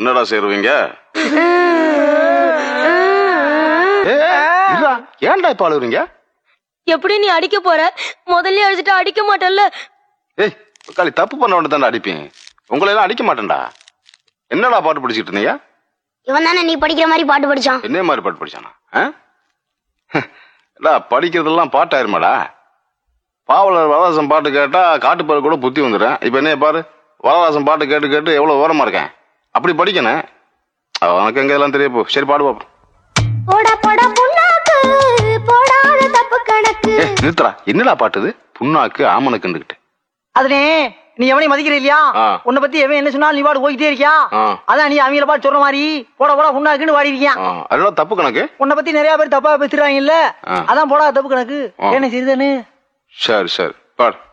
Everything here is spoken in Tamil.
என்னடா சேருவீங்க ஏ, இருடா. ஏன்டா இப்ப அழுகுறீங்க எப்படி நீ அடிக்க போற முதல்ல அடிச்சுட்டு அடிக்க மாட்டல்ல ஏய் காலி தப்பு பண்ண உடனே தானே அடிப்பேன் உங்களை எல்லாம் அடிக்க மாட்டேன்டா என்னடா பாட்டு படிச்சுட்டு இருந்தீங்க இவன் தானே நீ படிக்கிற மாதிரி பாட்டு படிச்சான் என்ன மாதிரி பாட்டு படிச்சானா ஆ? இல்ல படிக்கிறதெல்லாம் பாட்டாயிருமாடா பாவலர் வரதாசன் பாட்டு கேட்டா காட்டுப்பாரு கூட புத்தி வந்துடும் இப்ப என்ன பாரு வரதாசன் பாட்டு கேட்டு கேட்டு எவ்வளவு ஓரமா இருக்கேன் அப்படி படிக்கணும் உனக்கு எங்க இதெல்லாம் தெரிய போ சரி பாடு பாப்போம் போடா போடா புண்ணாக்கு போடாத தப்பு கணக்கு ஏ நிறுத்துறா என்னடா பாட்டுது புண்ணாக்கு ஆமனுக்குண்டுகிட்டு அதுனே நீ எவனையும் மதிக்கிற இல்லையா ஆ. உன்னை பத்தி எவன் என்ன சொன்னாலும் நீ பாட்டு போய்கிட்டே இருக்கியா ஆ. அதான் நீ அவங்கள பாட்டு சொல்ற மாதிரி போட போட உன்னாக்குன்னு வாடி இருக்கியா ஆ, அதெல்லாம் தப்பு கணக்கு உன்னை பத்தி நிறைய பேர் தப்பா பேசுறாங்க இல்ல ஆ. அதான் போடா தப்பு கணக்கு ஆ. என்ன சிறிதனு சரி சரி பாடு